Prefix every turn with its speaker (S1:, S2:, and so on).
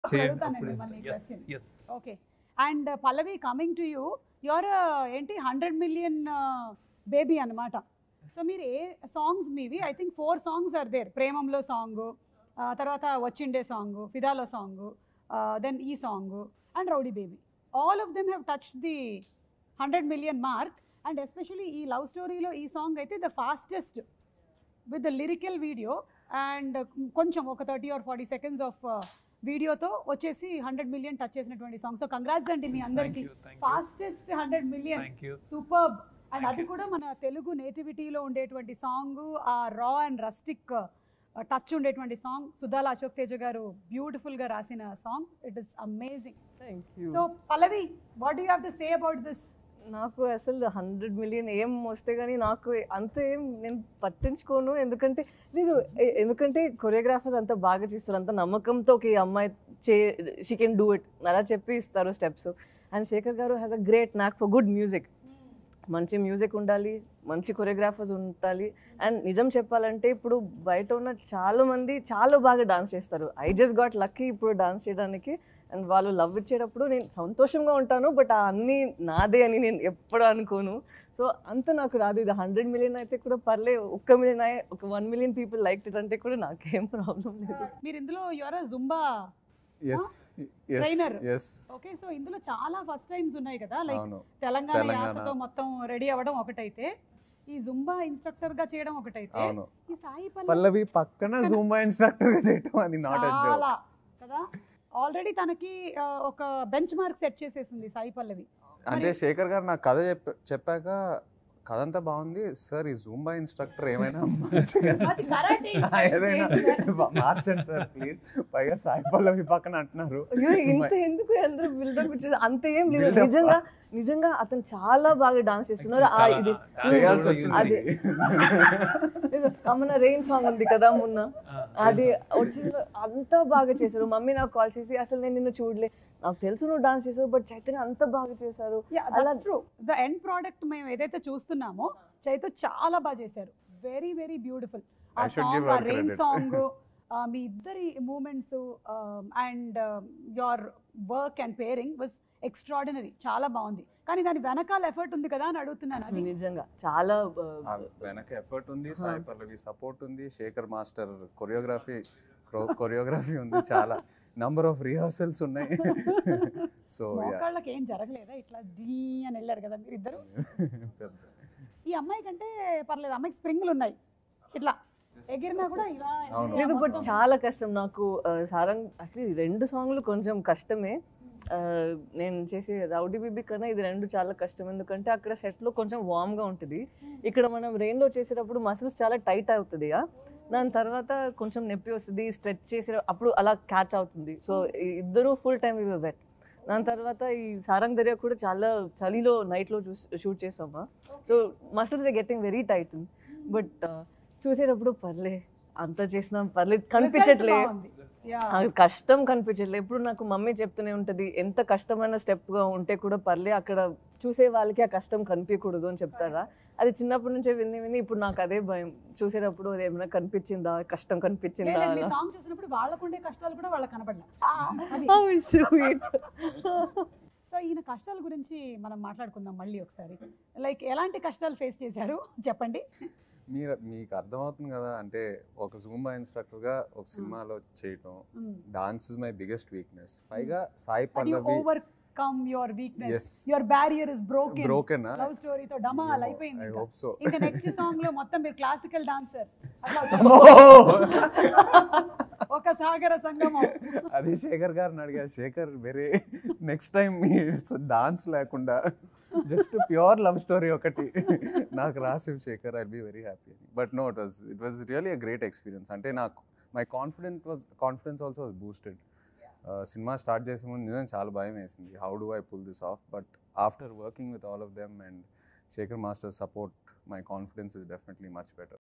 S1: చేయండి
S2: అడుగుతాను
S1: అప్పుడే.
S2: మిమ్మల్ని ఈ
S1: Yes,
S2: question.
S1: yes.
S2: Okay and Pallavi coming to you your ఏంటి హండ్రెడ్ మిలియన్ బేబీ అన్నమాట సో మీరు ఏ సాంగ్స్ మీవి I think four songs are there ప్రేమంలో సాంగ్ తర్వాత వచ్చిండే సాంగ్ ఫిదాలో సాంగ్ దెన్ ఈ song and rowdy baby all of them have touch the hundred million mark and especially ఈ లవ్ స్టోరీలో ఈ సాంగ్ అయితే the fastest with the lyrical video and కొంచెం ఒక thirty or forty seconds of వీడియోతో వచ్చేసి hundred million touch చేసినటువంటి song so congrats అండి మీ
S1: Thank
S2: అందరికీ
S1: you, thank you.
S2: Fastest hundred million
S1: Thank you.
S2: Superb and
S1: Thank
S2: అది
S1: you.
S2: కూడా మన తెలుగు నేటివిటీలో ఉండేటువంటి సాంగ్ ఆ రా అండ్ రస్టిక్ టచ్ ఉండేటువంటి సాంగ్ సుధాల అశోక్ తేజ గారు బ్యూటిఫుల్ గా రాసిన song it is amazing
S3: thank you
S2: so Pallavi what you have to say about this
S3: నాకు అసలు హండ్రెడ్ మిలియన్ ఏం వస్తే కానీ నాకు అంత ఏం నేను పట్టించుకోను ఎందుకంటే లేదు ఎ- ఎందుకంటే కొరియోగ్రాఫర్స్ అంత బాగా చేస్తారు అంత నమ్మకంతో ఒక ఈ అమ్మాయి చే షీ కెన్ డూ ఇట్ అలా చెప్పి ఇస్తారు steps and Shekhar garu has a great knack for good music మంచి మ్యూజిక్ ఉండాలి మంచి కొరియోగ్రాఫర్స్ ఉండాలి అండ్ నిజం చెప్పాలంటే ఇప్పుడు బయట ఉన్న చాలా మంది చాలా బాగా డాన్స్ చేస్తారు ఐ జస్ట్ గాట్ లక్కీ ఇప్పుడు డాన్స్ చేయడానికి అండ్ వాళ్ళు లవ్ ఇచ్చేటప్పుడు నేను సంతోషంగా ఉంటాను బట్ ఆ అన్నీ నాదే అని నేను ఎప్పుడు అనుకోను సో అంత నాకు రాదు ఇది హండ్రెడ్ మిలియన్ అయితే కూడా పర్లే ఒక్క మిలియన్ అయ్యే ఒక one million people like it అంటే కూడా నాకేం ప్రాబ్లం లేదు
S2: మీరు ఇందులో your Zumba
S4: yes
S2: Trainer.
S4: Yes yes
S2: okay so ఇందులో చాలా ఫస్ట్ టైమ్స్ ఉన్నాయి కదా లైక్
S4: అవును
S2: తెలంగాణ
S4: తెలంగాణ.
S2: యాసతో మొత్తం రెడీ అవ్వడం ఒకటైతే ఈ జుంబా ఇన్స్ట్రక్టర్ గా చేయడం ఒకటైతే
S4: అవును
S2: ఈ సాయి పల్లవి
S4: పల్లవి పక్కన జూమా ఇన్స్ట్రక్టర్ గా చేయటం అది నాట్ అ జోక్
S2: చాలా కదా ఆల్రెడీ తనకి ఆ, ఒక బెంచ్ మార్క్ సెట్ చేసేసింది సాయి పల్లవి
S4: అంటే శేఖర్ గారు నాకు కథ చెప్ప చెప్పాక కథ అంతా బాగుంది సార్ ఈ జూంబా ఇన్స్ట్రక్టర్ ఏమైనా మంచిగా
S2: అది karate
S4: ఏదైనా
S2: instructor.
S4: మార్చండి సార్ ప్లీజ్ పైగా సాయి పల్లవి పక్కన అంటున్నారు
S3: అయ్యో ఇంత ఎందుకు అందరూ బిల్డప్ ఇచ్చేది అంత ఏం లేదు
S4: Build up.
S3: నిజంగా నిజంగా అతను చాలా బాగా డాన్స్ చేస్తున్నారు ఆ
S1: చాలా
S3: ఇది
S1: talent
S4: చేయాల్సి
S1: కూడా
S4: వచ్చింది
S3: అది కమన రెయిన్ సాంగ్ ఉంది కదా మొన్న
S1: Ah,
S3: అది వచ్చింది అంత బాగా చేశారు మమ్మీ నాకు కాల్ చేసి అసలు నేను నిన్ను చూడలే నాకు తెలుసు నువ్వు డాన్స్ చేసావు బట్ చైతన్య అంత బాగా చేశారు అలా-
S2: ట్రూ ద ఎండ్ ప్రోడక్ట్ మేము ఏదైతే చూస్తున్నామో చైతు చాలా బాగా చేశారు వెరీ వెరీ బ్యూటిఫుల్ ఆ
S4: I should give
S2: సాంగ్ ఆ
S4: her
S2: రెయిన్
S4: credit.
S2: సాంగ్ మీ ఇద్దరి movements and your work and pairing was extraordinary చాలా బాగుంది కానీ దాని వెనకాల ఎఫర్ట్ ఉంది కదా అని అడుగుతున్నాను అది
S3: నిజంగా చాలా
S4: ఆ వెనక ఎఫర్ట్ ఉంది సాయి పల్లవి సపోర్ట్ ఉంది శేఖర్ మాస్టర్ కొరియోగ్రఫీ కొరియోగ్రఫీ ఉంది చాలా నంబర్ ఆఫ్ రిహార్సల్స్ ఉన్నాయి సో
S2: మోకాళ్ళకి ఏం జరగలేదా ఇట్లా దీ అని వెళ్ళారు కదా మీరు ఇద్దరు ఈ అమ్మాయి కంటే పర్లేదు అమ్మాయికి స్ప్రింగ్లు ఉన్నాయి ఇట్లా ఎగిరినా కూడా ఇలా
S4: అవును.
S3: లేదు బట్
S2: మొత్తం-
S3: చాలా కష్టం నాకు ఆ, సారంగ్ యాక్చువల్లీ రెండు సాంగ్లు కొంచెం కష్టమే ఆ, నేను చేసే రౌడీ బీబీ కన్నా ఇది రెండు చాలా కష్టం ఎందుకంటే అక్కడ సెట్లో కొంచెం వామ్గా ఉంటుంది ఇక్కడ మనం రెయిన్లో చేసేటప్పుడు మసిల్స్ చాలా టైట్ అవుతుంది ఆ. దాని తర్వాత కొంచెం నొప్పి వస్తుంది స్ట్రెచ్ చేసే అప్పుడు అలా క్యాచ్ అవుతుంది సో ఇద్దరు ఫుల్ టైం ఇవి వెట్ దాని తర్వాత ఈ సారంగ్ దర్యా కూడా చాలా చలిలో నైట్లో చూస్ షూట్ చేసామా so muscles getting very tight but చూసేటప్పుడు పర్లే అంత చేసినాం పర్లేదు కనిపించట్లే
S2: Result బాగుంది. Yeah.
S3: ఆ కష్టం కనిపించట్లే ఎప్పుడు నాకు మమ్మీ చెప్తూనే ఉంటుంది ఎంత కష్టమైన స్టెప్గా ఉంటే కూడా పర్లే అక్కడ చూసే వాళ్ళకి ఆ కష్టం కనిపించకూడదు అని చెప్తారా అది చిన్నప్పటి నుంచే విని విని ఇప్పుడు నాకు అదే భయం చూసేటప్పుడు అది ఏమైనా కనిపించిందా కష్టం కనిపించిందా
S2: లేదు, మీ
S3: అలా
S2: సాంగ్ చూసినప్పుడు వాళ్ళకుండే కష్టాలు కూడా వాళ్ళకి కనపడలే అది.
S3: How sweet.
S2: సో ఈయన కష్టాల గురించి మనం మాట్లాడుకుందాం మళ్ళీ ఒకసారి లైక్ ఎలాంటి కష్టాలు ఫేస్ చేశారు చెప్పండి
S4: మీరు మీకు అర్థమవుతుంది కదా అంటే ఒక జూంబా ఇన్స్ట్రక్టర్ గా ఒక సినిమాలో చేయటం dance is my biggest weakness పైగా Sai Pallavi
S2: overcome your weakness
S4: yes
S2: your barrier is broken
S4: broken
S2: love స్టోరీతో డమాల్ అయిపోయింది
S4: ఐ
S2: ఇంకా.
S4: హోప్ సో
S2: ఇంకా నెక్స్ట్ సాంగ్ లో మొత్తం మీరు క్లాసికల్ డాన్సర్ అట్లా ఒక సాగర సంగమం
S4: అది శేఖర్ గారిని అడిగా Shekhar very next time dance లేకుండా జస్ట్ ప్యూర్ లవ్ స్టోరీ ఒకటి నాకు రాసి Shekhar I B very happy but no it was it was really a great experience అంటే నాకు my confident was confidence also was boosted cinema start చేసే ముందు నిజంగా చాలా భయం వేసింది how do I pull this off but after working with all of them and Shekhar master support my confidence is definitely much better